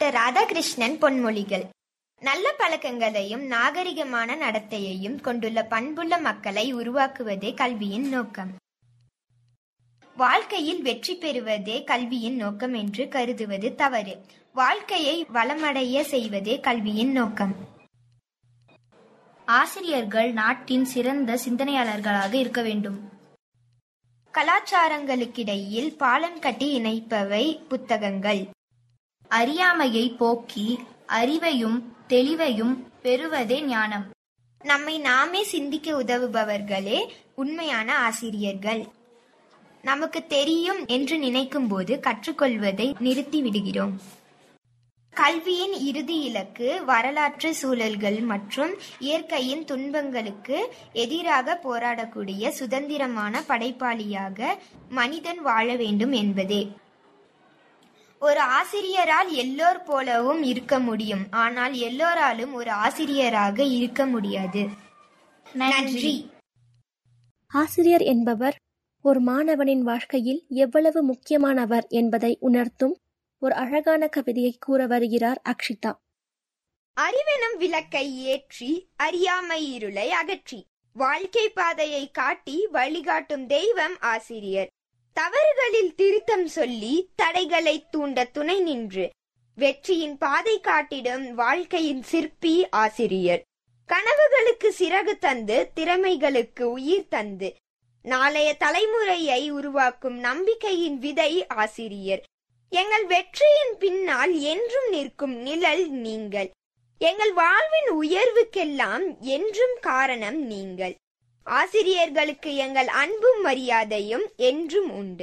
doctor Radhakrishnan பொன்மொழிகள் நல்ல பழக்கங்களையும் நாகரிகமான நடத்தையையும் கொண்டுள்ள பண்புள்ள மக்களை உருவாக்குவதே கல்வியின் நோக்கம் வாழ்க்கையில் வெற்றி பெறுவதே கல்வியின் நோக்கம் என்று கருதுவது தவறு வாழ்க்கையை வளமடைய செய்வதே கல்வியின் நோக்கம் ஆசிரியர்கள் நாட்டின் சிறந்த சிந்தனையாளர்களாக இருக்க வேண்டும் கலாச்சாரங்களுக்கிடையில் பாலம் கட்டி இணைப்பவை புத்தகங்கள் அறியாமையை போக்கி அறிவையும் தெளிவையும் பெறுவதே ஞானம் நம்மை நாமே சிந்திக்க உதவுபவர்களே உண்மையான ஆசிரியர்கள் நமக்கு தெரியும் என்று நினைக்கும் போது கற்றுக்கொள்வதை நிறுத்தி விடுகிறோம் கல்வியின் இறுதி இலக்கு வரலாற்று சூழல்கள் மற்றும் இயற்கையின் துன்பங்களுக்கு எதிராக போராடக்கூடிய சுதந்திரமான படைப்பாளியாக மனிதன் வாழ வேண்டும் என்பதே ஒரு ஆசிரியரால் எல்லோர் போலவும் இருக்க முடியும் ஆனால் எல்லோராலும் ஒரு ஆசிரியராக இருக்க முடியாது நன்றி ஆசிரியர் என்பவர் ஒரு மாணவனின் வாழ்க்கையில் எவ்வளவு முக்கியமானவர் என்பதை உணர்த்தும் ஒரு அழகான கவிதையை கூற வருகிறார் அக்ஷிதா அறிவெனும் விளக்கை ஏற்றி அறியாமை இருளை அகற்றி வாழ்க்கை பாதையை காட்டி வழிகாட்டும் தெய்வம் ஆசிரியர் தவறுகளில் திருத்தம் சொல்லி தடைகளை தூண்ட துணை நின்று வெற்றியின் பாதை காட்டிடும் வாழ்க்கையின் சிற்பி ஆசிரியர் கனவுகளுக்கு சிறகு தந்து திறமைகளுக்கு உயிர் தந்து நாளைய தலைமுறையை உருவாக்கும் நம்பிக்கையின் விதை ஆசிரியர் எங்கள் வெற்றியின் பின்னால் என்றும் நிற்கும் நிழல் நீங்கள் எங்கள் வாழ்வின் உயர்வுக்கெல்லாம் என்றும் காரணம் நீங்கள் ஆசிரியர்களுக்கு எங்கள் அன்பும் மரியாதையும் என்றும் உண்டு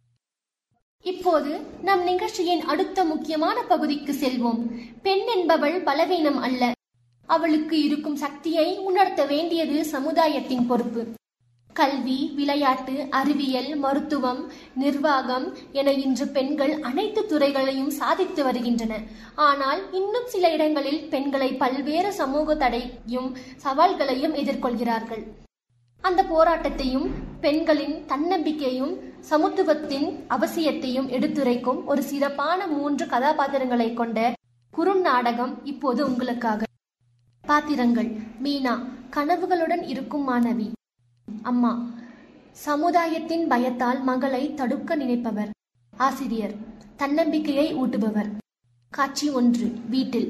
இப்போது நம் நிகழ்ச்சியின் அடுத்த முக்கியமான பகுதிக்கு செல்வோம் பெண் என்பவள் பலவீனம் அல்ல அவளுக்கு இருக்கும் சக்தியை உணர்த்த வேண்டியது சமுதாயத்தின் பொறுப்பு கல்வி விளையாட்டு அறிவியல் மருத்துவம் நிர்வாகம் என இன்று பெண்கள் அனைத்து துறைகளையும் சாதித்து வருகின்றன ஆனால் இன்னும் சில இடங்களில் பெண்களை பல்வேறு சமூக தடையும் சவால்களையும் எதிர்கொள்கிறார்கள் அந்த போராட்டத்தையும் பெண்களின் தன்னம்பிக்கையும் சமத்துவத்தின் அவசியத்தையும் எடுத்துரைக்கும் ஒரு சிறப்பான மூன்று கதாபாத்திரங்களை கொண்ட குறுநாடகம் இப்போது உங்களுக்காக பாத்திரங்கள் மீனா கனவுகளுடன் இருக்கும் மாணவி அம்மா சமுதாயத்தின் பயத்தால் மகளை தடுக்க நினைப்பவர் ஆசிரியர் தன்னம்பிக்கையை ஊட்டுபவர் காட்சி ஒன்று வீட்டில்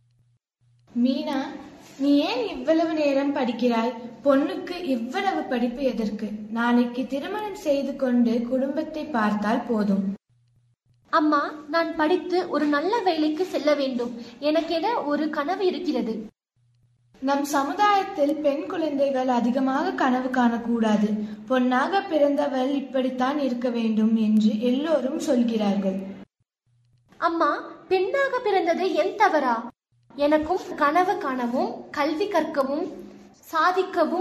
மீனா நீ ஏன் இவ்வளவு நேரம் படிக்கிறாய் பொண்ணுக்கு இவ்வளவு படிப்பு எதற்கு நாளைக்கு திருமணம் செய்து கொண்டு குடும்பத்தை பார்த்தால் போதும் அம்மா நான் படித்து ஒரு நல்ல வேலைக்கு செல்ல வேண்டும் எனக்கென ஒரு கனவு இருக்கிறது நம் சமுதாயத்தில் பெண் குழந்தைகள் அதிகமாக கனவு காணக்கூடாது பொன்னாக பிறந்தவள் இப்படித்தான் இருக்க வேண்டும் என்று எல்லோரும் சொல்கிறார்கள் அம்மா பெண்ணாக பிறந்தது என் தவறா எனக்கும் கனவு காணவும் கல்வி கற்கவும் சாதிக்கவும்